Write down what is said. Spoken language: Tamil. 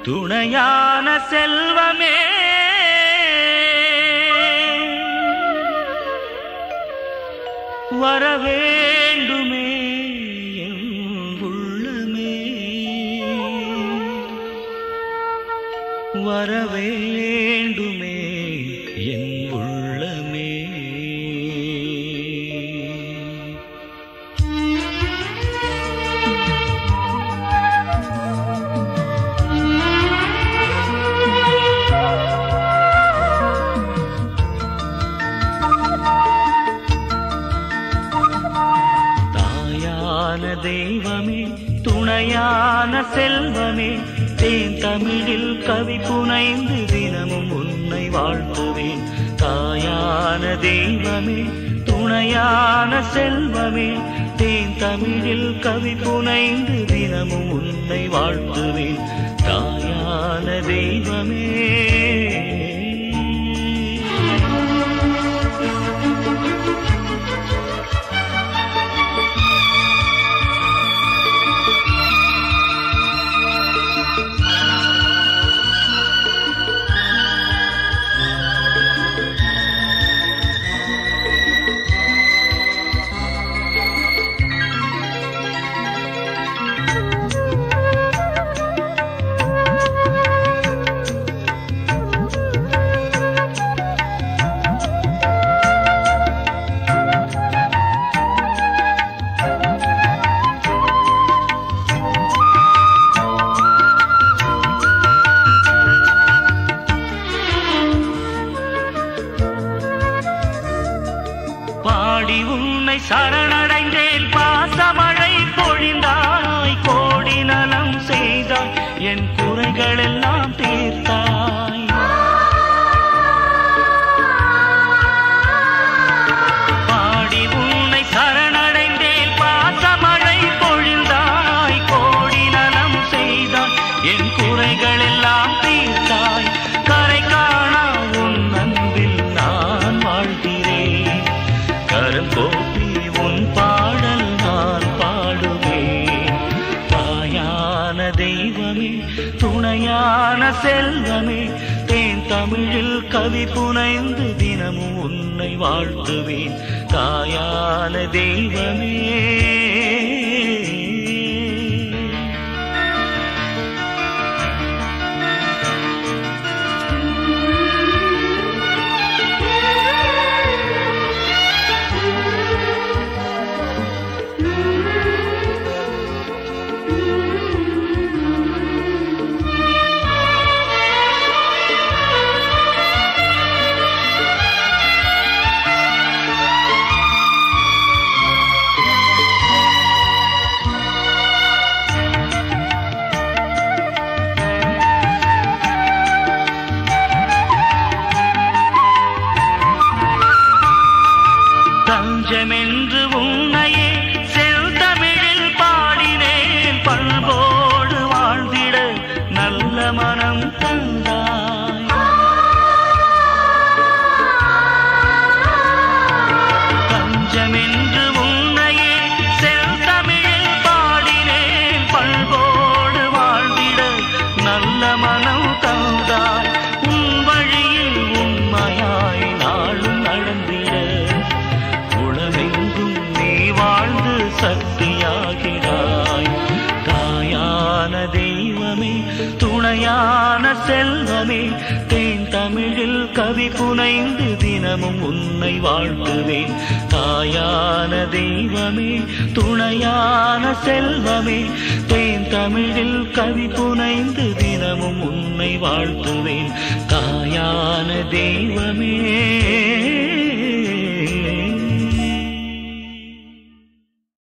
துணையான செல்வமே வரவேண்டுமே என் உள்ளமே வரவேண்டுமே என் உள்ளமே தாயான தெய்வமே துணையான செல்வமே தேன் தமிழில் கவி புனைந்து தினமும் உன்னை வாழ்த்துவேன் தாயான தெய்வமே துணையான செல்வமே தேன் தமிழில் கவி புனைந்து தினமும் உன்னை வாழ்த்துவேன் தாயான தெய்வமே பாடி உன்னை சரணடைந்தேன் பாசமழை பொழிந்தாய் கோடி நலம் செய்தாய் என் குறைகள் எல்லாம் தீர்த்தாய் பாடி உன்னை சரணடைந்தேன் பாசமழை பொழிந்தாய் கோடி நலம் செய்தாய் என் குறைகள் எல்லாம் தீர்த்தாய் கரை காணா உன் அன்பில் நான் வாழ்கிறேன் கருங்கோப்பி உன் பாடல் நான் பாடுவேன் தாயான தெய்வமே துணையான செல்வமே தேன் தமிழில் கவி புனைந்து தினமும் உன்னை வாழ்த்துவேன் தாயான தெய்வமே தஞ்சமென்று உன்னையே செல்தமிழில் பாடினேன் பண்போடு வாழ்ந்திட நல்ல மனம் தந்தாய் தஞ்சமென்று உன்னையே செல்தமிழில் பாடினேன் பண்போடு வாழ்ந்திட நல்ல மனம் தந்தாய் உன் வழியில் உண்மையாய் நாளும் நடந்திட உலகெங்கும் நீ வாழ்ந்து சக்தியாகிறாய் தாயான தெய்வமே துணையான செல்வமே தேன் தமிழில் கவி புனைந்து தினமும் உன்னை வாழ்த்துவேன் தாயான தெய்வமே துணையான செல்வமே தேன் தமிழில் கவி புனைந்து தினமும் உன்னை வாழ்த்துவேன் தாயான தெய்வமே